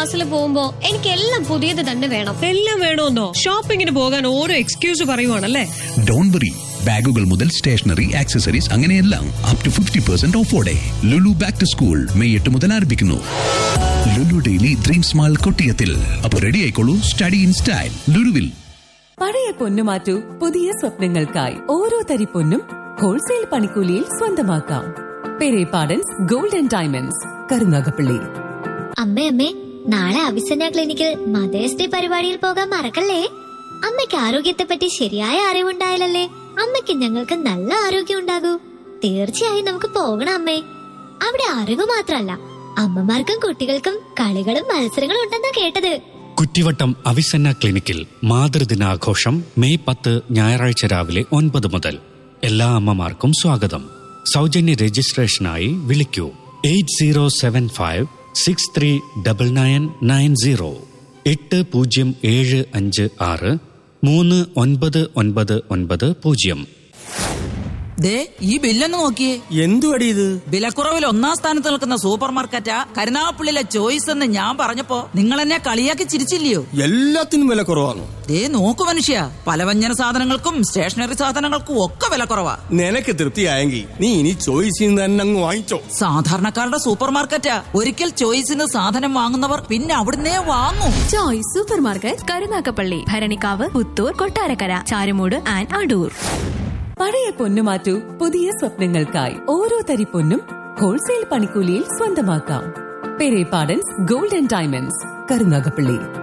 ക്ലാസ്സിൽ പോകുമ്പോ എനിക്ക് എല്ലാം പുതിയത് തന്നെ വേണം എല്ലാം വേണമെന്നോ ഷോപ്പിങ്ങിന് പോകാൻ ഓരോ എക്സ്ക്യൂസ് പറയുവാണല്ലേ ഡോൺ വറി ബാഗുകൾ മുതൽ സ്റ്റേഷനറി ആക്സസറീസ് അങ്ങനെയെല്ലാം അപ് ടു ഫിഫ്റ്റി പെർസെന്റ് ഓഫോടെ Lulu back to school May എട്ട് മുതൽ ആരംഭിക്കുന്നു ലുലു ഡെയിലി ഡ്രീം സ്മാൾ കൊട്ടിയത്തിൽ അപ്പോൾ റെഡി ആയിക്കോളൂ സ്റ്റഡി ഇൻ സ്റ്റൈൽ ലുലുവിൽ പഴയ പൊന്നു മാറ്റൂ പുതിയ സ്വപ്നങ്ങൾക്കായി ഓരോ തരി പൊന്നും ഹോൾസെയിൽ പണിക്കൂലിയിൽ സ്വന്തമാക്കാം പെരേപാടൻസ് ഗോൾഡൻ ഡയമണ്ട്സ് കരുനാഗപ്പള്ളി അമ്മേ അമ്മേ നാളെ അഭിസന്യ ക്ലിനിക്കിൽ മദേഴ്സ് ഡേ പരിപാടിയിൽ പോകാൻ മറക്കല്ലേ അമ്മയ്ക്ക് ആരോഗ്യത്തെ പറ്റി ശരിയായ അറിവുണ്ടായാലല്ലേ അമ്മയ്ക്ക് ഞങ്ങൾക്ക് നല്ല ആരോഗ്യം ഉണ്ടാകൂ തീർച്ചയായും നമുക്ക് പോകണം അമ്മേ അവിടെ അറിവ് മാത്രല്ല അമ്മമാർക്കും കുട്ടികൾക്കും കളികളും മത്സരങ്ങളും ഉണ്ടെന്നാ കേട്ടത് കുറ്റിവട്ടം അവിസന്ന ക്ലിനിക്കിൽ മാതൃദിനാഘോഷം മെയ് പത്ത് ഞായറാഴ്ച രാവിലെ ഒൻപത് മുതൽ എല്ലാ അമ്മമാർക്കും സ്വാഗതം സൗജന്യ രജിസ്ട്രേഷനായി വിളിക്കൂ eight zero seven five six three double nine nine zero എട്ട് പൂജ്യം ഏഴ് അഞ്ച് ആറ് മൂന്ന് ഒൻപത് ഒൻപത് ഒൻപത് പൂജ്യം ദേ ഈ ബില്ലൊന്ന് നോക്കിയേ എന്തുവടി ഇത് വിലക്കുറവിൽ ഒന്നാം സ്ഥാനത്ത് നിൽക്കുന്ന സൂപ്പർ മാർക്കറ്റാ കരുനാഗപ്പള്ളിയിലെ ചോയ്സ് എന്ന് ഞാൻ പറഞ്ഞപ്പോ നിങ്ങൾ എന്നെ കളിയാക്കി ചിരിച്ചില്ലയോ എല്ലാത്തിനും വില കുറവാണ് ദേ നോക്കു മനുഷ്യ പലവ്യഞ്ജന സാധനങ്ങൾക്കും സ്റ്റേഷനറി സാധനങ്ങൾക്കും ഒക്കെ വിലക്കുറവാ നിനക്ക് തൃപ്തിയായെങ്കിൽ നീ ഇനി ചോയ്സിൽ തന്നെ അങ്ങ് വാങ്ങിച്ചോ സാധാരണക്കാരുടെ സൂപ്പർ മാർക്കറ്റാ ഒരിക്കൽ ചോയ്സിന് സാധനം വാങ്ങുന്നവർ പിന്നെ അവിടുന്നേ വാങ്ങും choice supermarket Karunagappally Bharanikkavu Puthur Kottarakkara Charummood and Adoor പഴയ പൊന്നു മാറ്റൂ പുതിയ സ്വപ്നങ്ങൾക്കായി ഓരോ തരി പൊന്നും ഹോൾസെയിൽ പണിക്കൂലിയിൽ സ്വന്തമാക്കാം പെരേപാടൻസ് ഗോൾഡൻ ഡയമണ്ട്സ് കരുനാഗപ്പള്ളി